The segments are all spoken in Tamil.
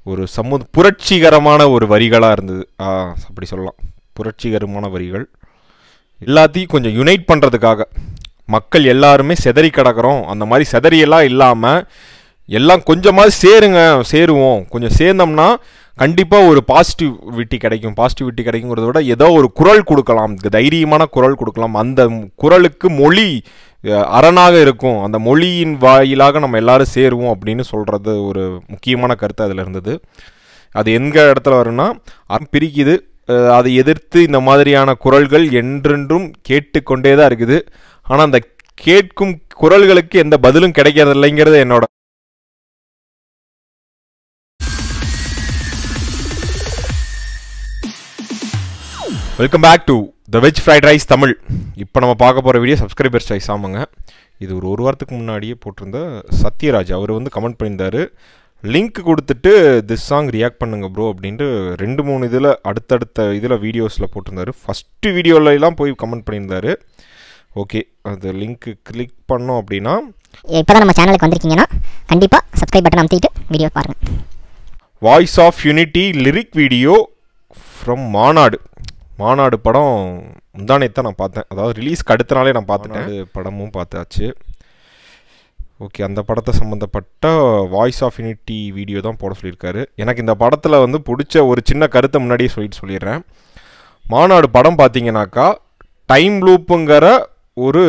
ஒரு சமு புரட்சிகரமான ஒரு வரிகளாக இருந்தது ஆ, அப்படி சொல்லலாம் புரட்சிகரமான வரிகள் எல்லாத்தையும் கொஞ்சம் யுனைட் பண்ணுறதுக்காக மக்கள் எல்லாருமே செதறி கிடக்குறோம் அந்த மாதிரி செதறியெல்லாம் இல்லாமல் எல்லாம் கொஞ்சமாவது சேருங்க சேருவோம் கொஞ்சம் சேர்ந்தோம்னா கண்டிப்பாக ஒரு பாசிட்டிவிட்டி கிடைக்கும் பாசிட்டிவிட்டி கிடைக்குங்கிறத விட ஏதோ ஒரு குரல் கொடுக்கலாம் தைரியமான குரல் கொடுக்கலாம் அந்த குரலுக்கு மொழி அஹ், அரணாக இருக்கும் அந்த மொழியின் வாயிலாக நம்ம எல்லாரும் சேருவோம் அப்படின்னு சொல்கிறது ஒரு முக்கியமான கருத்து அதில் இருந்தது அது எங்க இடத்துல வரும்னா அறம் பிரிக்குது அஹ், அதை எதிர்த்து இந்த மாதிரியான குரல்கள் என்றென்றும் கேட்டுக்கொண்டே தான் இருக்குது ஆனால் அந்த கேட்கும் குரல்களுக்கு எந்த பதிலும் கிடைக்கிறது இல்லைங்கிறது என்னோட welcome back to the veg fried rice Tamil இப்போ நம்ம பார்க்க போகிற வீடியோ சப்ஸ்கிரைபர்ஸ் சாய்ஸ் ஆமாங்க இது ஒரு ஒரு வாரத்துக்கு முன்னாடியே போட்டிருந்த சத்யராஜ் அவர் வந்து கமெண்ட் பண்ணியிருந்தாரு லிங்க் கொடுத்துட்டு திஸ் சாங் ரியாக்ட் பண்ணுங்க ப்ரோ அப்படின்ட்டு ரெண்டு மூணு இதில் அடுத்தடுத்த இதில் வீடியோஸில் போட்டிருந்தாரு ஃபஸ்ட்டு வீடியோலலாம் போய் கமெண்ட் பண்ணியிருந்தாரு ஓகே அது லிங்க்கு கிளிக் பண்ணோம் அப்படின்னா இப்போ தான் நம்ம சேனலுக்கு வந்திருக்கீங்கன்னா கண்டிப்பாக சப்ஸ்கிரைப் பட்டன் அமுத்திட்டு வீடியோ பாருங்கள் voice of unity lyric video from Maanaadu Maanaadu படம் முந்தானே நான் பார்த்தேன் அதாவது ரிலீஸ்க்கு அடுத்த நாளே நான் பார்த்துட்டேன் படமும் பார்த்தாச்சு ஓகே அந்த படத்தை சம்மந்தப்பட்ட வாய்ஸ் ஆஃப் யூனிட்டி வீடியோ தான் போட சொல்லியிருக்காரு எனக்கு இந்த படத்தில் வந்து பிடிச்ச ஒரு சின்ன கருத்தை முன்னாடியே சொல்லிட்டு சொல்லிடுறேன் மாநாடு படம் பார்த்தீங்கன்னாக்கா டைம் லூப்புங்கிற ஒரு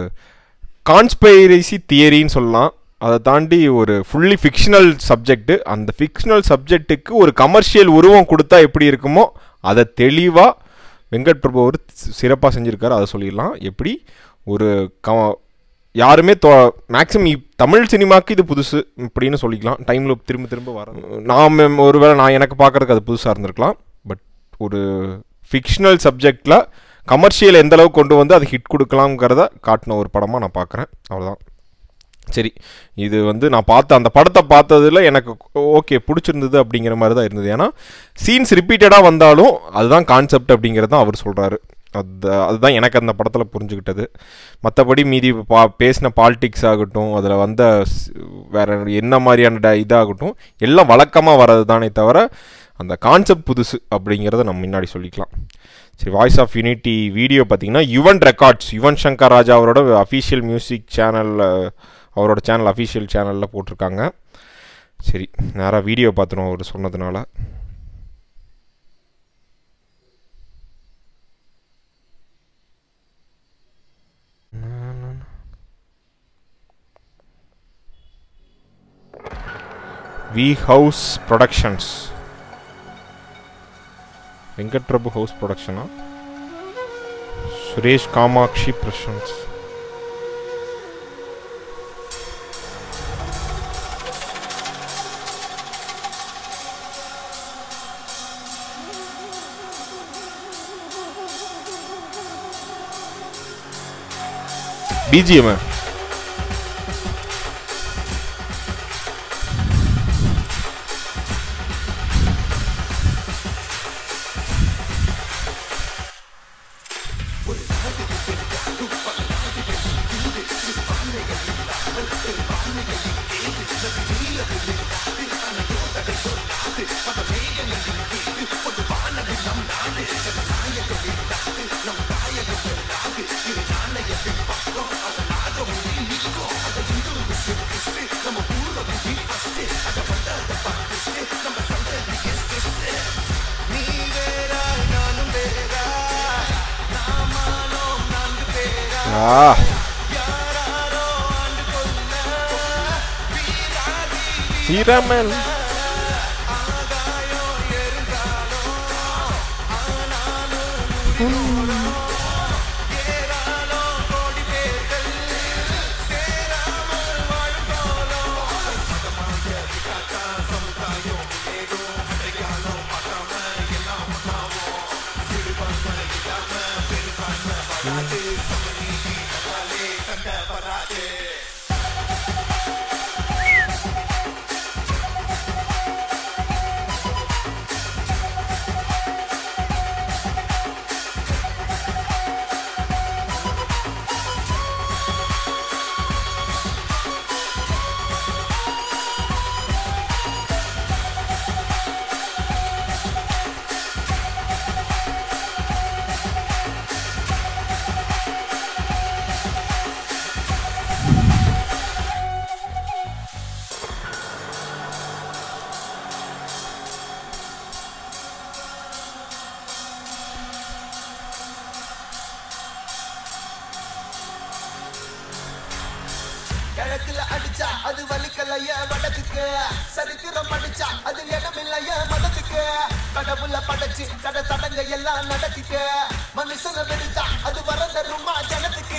கான்ஸ்பைரசி தியரின்னு சொல்லலாம் அதை தாண்டி ஒரு ஃபுல்லி ஃபிக்ஷனல் சப்ஜெக்ட் அந்த ஃபிக்ஷனல் சப்ஜெக்ட்டுக்கு ஒரு கமர்ஷியல் உருவம் கொடுத்தா எப்படி இருக்குமோ அதை தெளிவாக வெங்கட் பிரபு அவர் சிறப்பாக செஞ்சுருக்காரு அதை சொல்லிடலாம் எப்படி ஒரு க யாருமே தோ மேக்ஸிமம் தமிழ் சினிமாக்கு இது புதுசு இப்படின்னு சொல்லிக்கலாம் டைம் லூப் திரும்ப திரும்ப வர நான் ஒருவேளை நான் எனக்கு பார்க்குறதுக்கு அது புதுசாக இருந்திருக்கலாம் பட் ஒரு ஃபிக்ஷனல் சப்ஜெக்டில் கமர்ஷியல் எந்த அளவுக்கு கொண்டு வந்து அது ஹிட் கொடுக்கலாம்ங்கிறத காட்டின ஒரு படமாக நான் பார்க்குறேன் அவ்வளோதான் சரி இது வந்து நான் பார்த்த அந்த படத்தை பார்த்ததுல எனக்கு ஓகே பிடிச்சிருந்தது அப்படிங்கிற மாதிரி தான் இருந்தது ஏன்னா சீன்ஸ் ரிப்பீட்டடாக வந்தாலும் அதுதான் கான்செப்ட் அப்படிங்கிறது தான் அவர் சொல்கிறாரு அது அதுதான் எனக்கு அந்த படத்தில் புரிஞ்சுக்கிட்டது மற்றபடி மீதி பா பேசின பாலிடிக்ஸ் ஆகட்டும் அதில் வந்த ஸ்- வேற என்ன மாதிரியான ட- இதாகட்டும் எல்லாம் வழக்கமாக வர்றது தானே தவிர அந்த கான்செப்ட் புதுசு அப்படிங்கிறத நம்ம முன்னாடி சொல்லிக்கலாம் சரி வாய்ஸ் ஆஃப் யூனிட்டி வீடியோ பார்த்தீங்கன்னா யுவன் ரெக்கார்ட்ஸ் யுவன் சங்கர் ராஜா அவரோட அஃபீஷியல் மியூசிக் சேனலில் அவரோட சேனல் அஃபீஷியல் சேனலில் போட்டிருக்காங்க சரி நேராக வீடியோ பார்த்துருவோம் அவர் சொன்னதுனால V house productions Venkat Prabhu house ப்ரொடக்ஷனா சுரேஷ் காமாட்சி பிரசன்ஸ் பிஜிஎம் ஆ சீரமன் பணத்துக்கு சரித்திரம் படிச்சா அது இடமில்லைய மதத்துக்கு கடவுள படைச்சு சட சடங்க எல்லாம் நடத்திட்டு மனுஷனை வெடித்தா அது வர தருமா ஜனத்துக்கு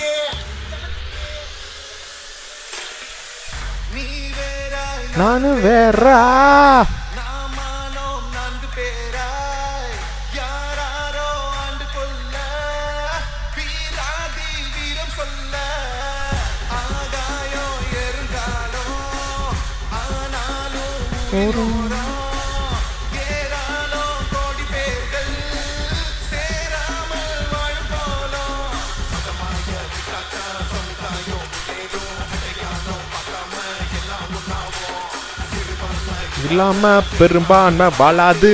நீ வேறாய் நானும் வேறா நாமானோம் நான்கு பேராய் யாராரோ ஆண்டு கொள்ள வீராதி வீரம் சொல்ல ஆகாயோ எருங்காலோ ஆனாலும் உயிரோரம் ஏராளோ கோடி பேர்கள் சேராமல் வாழும் போலும் மதமாய விட்டாக்க சமுதாயம் ஏதோ அடையாளோ பார்க்காம எல்லாம் ஒன்னாவோம் இல்லாம பெரும்பான்மை வாழாது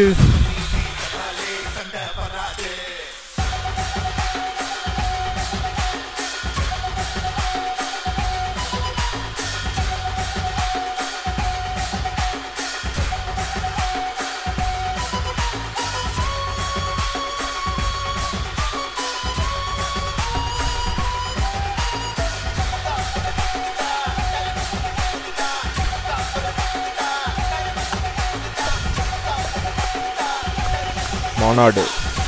மாநாடு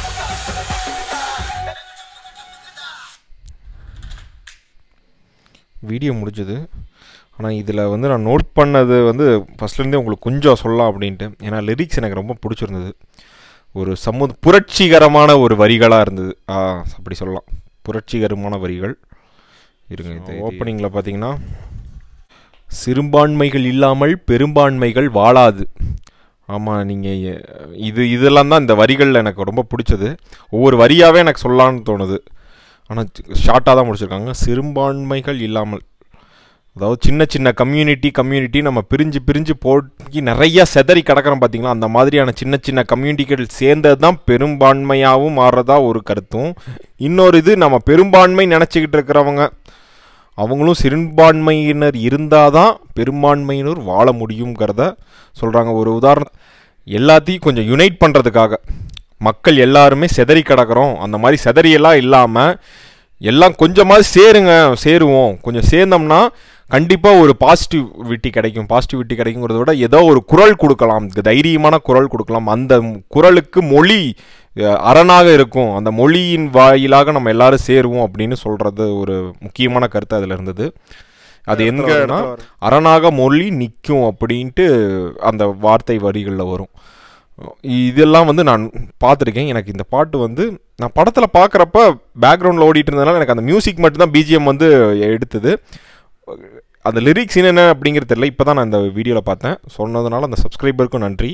வீடியோ முடிஞ்சது ஆனால் இதில் வந்து நான் நோட் பண்ணது வந்து ஃபஸ்ட்லேருந்தே உங்களுக்கு கொஞ்சம் சொல்லலாம் அப்படின்ட்டு ஏன்னா லிரிக்ஸ் எனக்கு ரொம்ப பிடிச்சிருந்தது ஒரு சமு புரட்சிகரமான ஒரு வரிகளாக இருந்தது ஆ அப்படி சொல்லலாம் புரட்சிகரமான வரிகள் இருங்க இது ஓப்பனிங்கில் பார்த்தீங்கன்னா சிறுபான்மைகள் இல்லாமல் பெரும்பான்மைகள் வாழாது ஆமாம் நீங்கள் இது இதெல்லாம் தான் இந்த வரிகள் எனக்கு ரொம்ப பிடிச்சது ஒவ்வொரு வரியாகவே எனக்கு சொல்லலான்னு தோணுது ஆனால் ஷார்ட்டாக தான் முடிச்சிருக்காங்க சிறுபான்மைகள் இல்லாமல் அதாவது சின்ன சின்ன கம்யூனிட்டி கம்யூனிட்டி நம்ம பிரிஞ்சு பிரிஞ்சு போட்டி நிறைய செதறி கிடக்கிறோம் பார்த்தீங்களா அந்த மாதிரியான சின்ன சின்ன கம்யூனிட்டிகள் சேர்ந்தது தான் பெரும்பான்மையாகவும் மாறுறதா ஒரு கருத்தும் இன்னொரு இது நம்ம பெரும்பான்மை நினச்சிக்கிட்டு இருக்கிறவங்க அவங்களும் சிறுபான்மையினர் இருந்தால் தான் பெரும்பான்மையினர் வாழ முடியுங்கிறத சொல்கிறாங்க ஒரு உதாரணம் எல்லாத்தையும் கொஞ்சம் யுனைட் பண்ணுறதுக்காக மக்கள் எல்லாருமே செதறி கிடக்கிறோம் அந்த மாதிரி செதறியெல்லாம் இல்லாமல் எல்லாம் கொஞ்சமாவது சேருங்க சேருவோம் கொஞ்சம் சேர்ந்தோம்னா கண்டிப்பாக ஒரு பாசிட்டிவிட்டி கிடைக்கும் பாசிட்டிவிட்டி கிடைக்குங்கிறத விட ஏதோ ஒரு குரல் கொடுக்கலாம் தைரியமான குரல் கொடுக்கலாம் அந்த குரலுக்கு மொழி அஹ், அரணாக இருக்கும் அந்த மொழியின் வாயிலாக நம்ம எல்லாரும் சேருவோம் அப்படின்னு சொல்கிறது ஒரு முக்கியமான கருத்து அதில் இருந்தது அது எங்கன்னா அரணாக மொழி நிற்கும் அப்படின்ட்டு அந்த வார்த்தை வரிகளில் வரும் இதெல்லாம் வந்து நான் பார்த்துருக்கேன் எனக்கு இந்த பாட்டு வந்து நான் படத்தில் பார்க்குறப்ப பேக்ரவுண்டில் ஓடிட்டு இருந்ததுனால எனக்கு அந்த மியூசிக் மட்டும்தான் பிஜிஎம் வந்து எடுத்தது அந்த லிரிக்ஸ் என்னென்ன அப்படிங்கிறது தெரியல இப்போ தான் நான் இந்த வீடியோவில் பார்த்தேன் சொன்னதுனால அந்த சப்ஸ்கிரைபருக்கும் நன்றி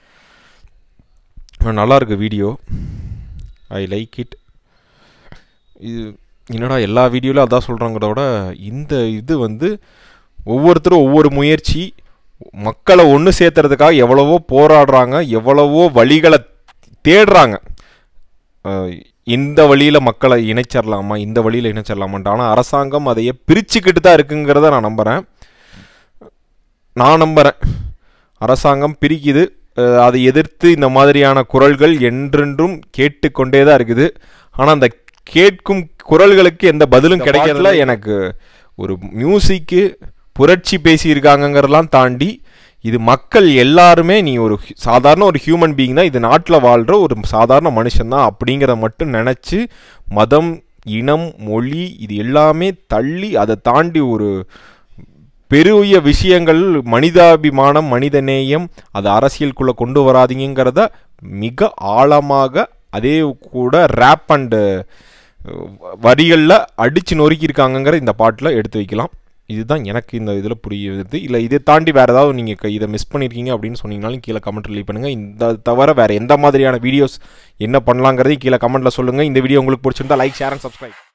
நல்லா இருக்கு வீடியோ ஐ லைக் இட் இது என்னடா எல்லா வீடியோவிலும் அதான் சொல்கிறாங்கிறத விட இந்த இது வந்து ஒவ்வொருத்தரும் ஒவ்வொரு முயற்சி மக்களை ஒன்று சேர்த்துறதுக்காக எவ்வளவோ போராடுறாங்க எவ்வளவோ வழிகளை தேடுறாங்க அஹ் இந்த வழியில் மக்களை இணைச்சிடலாமா இந்த வழியில் இணைச்சிடலாமான்ட்டு ஆனால் அரசாங்கம் அதையே பிரிச்சுக்கிட்டு தான் இருக்குங்கிறத நான் நம்புகிறேன் நான் நம்புகிறேன் அரசாங்கம் பிரிக்குது அஹ் அதை எதிர்த்து இந்த மாதிரியான குரல்கள் என்றென்றும் கேட்டுக்கொண்டே தான் இருக்குது ஆனால் அந்த கேட்கும் குரல்களுக்கு எந்த பதிலும் கிடைக்கிறதுல எனக்கு ஒரு மியூசிக்கு புரட்சி பேசியிருக்காங்கங்கிறதெல்லாம் தாண்டி இது மக்கள் எல்லாருமே நீ ஒரு ஹி- சாதாரண ஒரு ஹியூமன் பீயிங் தான் இது நாட்டில் வாழ்கிற ஒரு சாதாரண மனுஷன் தான் அப்படிங்கிறத மட்டும் நினச்சி மதம் இனம் மொழி இது எல்லாமே தள்ளி அதை தாண்டி ஒரு பெரிய விஷயங்கள் மனிதாபிமானம் மனிதநேயம் அதை அரசியலுக்குள்ளே கொண்டு வராதீங்கிறத மிக ஆழமாக அதே கூட ரேப் அண்டு வரிகளில் அடித்து நொறுக்கியிருக்காங்கங்கிற இந்த பாட்டில் எடுத்து வைக்கலாம் இதுதான் எனக்கு இந்த இதில் புரியுது இல்லை இதை தாண்டி வேறு ஏதாவது நீங்கள் இதை மிஸ் பண்ணியிருக்கீங்க அப்படின்னு சொன்னீங்கனாலும் கீழே கமெண்ட் லீவ் பண்ணுங்கள் இந்த தவிர வேறு எந்த மாதிரியான வீடியோஸ் என்ன பண்ணலாங்கிறதையும் கீழே கமெண்ட்டில் சொல்லுங்கள் இந்த வீடியோ உங்களுக்கு பிடிச்சிருந்தா லைக் ஷேர் அண்ட் சப்ஸ்கிரைப்